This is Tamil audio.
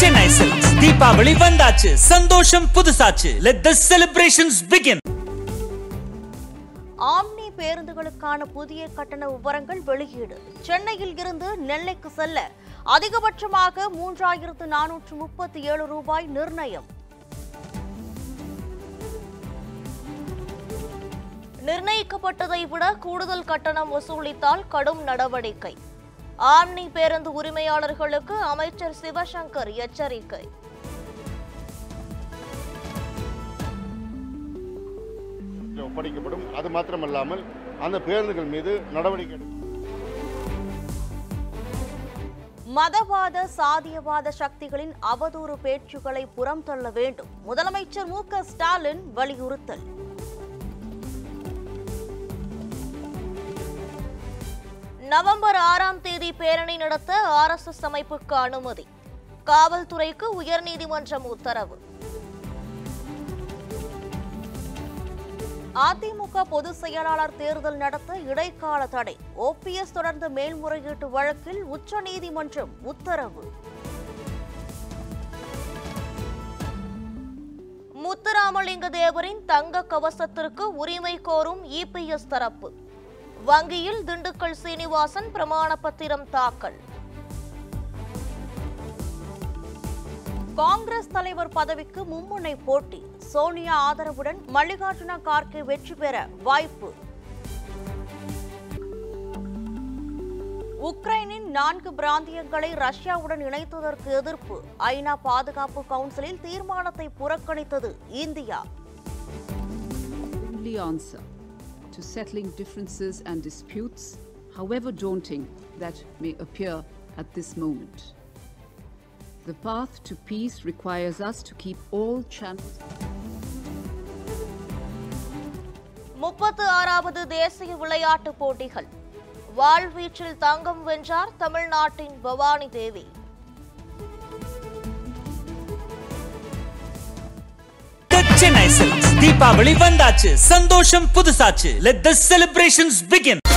சென்னை சில்க்ஸ் தீபாவளி வந்தாச்சு சந்தோஷம் புதுசாச்சு let the celebrations begin omni பேருந்துகளுக்கான புதிய கட்டண விவரங்கள் வெளியீடு சென்னையில் இருந்து நெல்லைக்கு செல்ல அதிகபட்சமாக மூன்றாயிரத்து நானூற்று முப்பத்தி ஏழு ரூபாய் நிர்ணயம் நிர்ணயிக்கப்பட்டதை விட கூடுதல் கட்டணம் வசூலித்தால் கடும் நடவடிக்கை ஆம்னி பேருந்து உரிமையாளர்களுக்கு அமைச்சர் சிவசங்கர் எச்சரிக்கை ஒப்படைக்கப்படும் அது மாத்திரமல்லாமல் அந்த பேருந்துகள் மீது நடவடிக்கை எடுக்கும் மதவாத சாதியவாத சக்திகளின் அவதூறு பேச்சுக்களை புறம் தள்ள வேண்டும் முதலமைச்சர் மு க ஸ்டாலின் வலியுறுத்தல் நவம்பர் ஆறாம் தேதி பேரணி நடத்த ஆர்எஸ்எஸ் அமைப்புக்கு அனுமதி காவல்துறைக்கு உயர்நீதிமன்றம் உத்தரவு அதிமுக பொதுச் செயலாளர் தேர்தல் நடத்த இடைக்கால தடை ஓபிஎஸ் தொடர்ந்த மேல்முறையீட்டு வழக்கில் உச்சநீதிமன்றம் உத்தரவு முத்துராமலிங்க தேவரின் தங்க கவசத்திற்கு உரிமை கோரும் இபிஎஸ் தரப்பு வங்கியில் திண்டுக்கல் சீனிவாசன் பிரமாண பத்திரம் தாக்கல் காங்கிரஸ் தலைவர் பதவிக்கு மும்முனை போட்டி சோனியா ஆதரவுடன் மல்லிகார்ஜுன கார்கே வெற்றி பெற வாய்ப்பு உக்ரைனின் நான்கு பிராந்தியங்களை ரஷ்யாவுடன் இணைத்ததற்கு எதிர்ப்பு ஐநா பாதுகாப்பு கவுன்சிலில் தீர்மானத்தை புறக்கணித்தது India only answer to settling differences and disputes, however daunting that may appear at this moment. The path to peace requires us to keep all channels. முப்பத்து ஆறாவது தேசிய விளையாட்டுப் போட்டிகள் வாழ்வீச்சில் தங்கம் வென்றார் தமிழ்நாட்டின் பவானி தேவி சென்னை சில்க்ஸ் தீபாவளி வந்தாச்சு சந்தோஷம் புதுசாச்சு லெட் த செலிப்ரேஷன்ஸ் பிகின்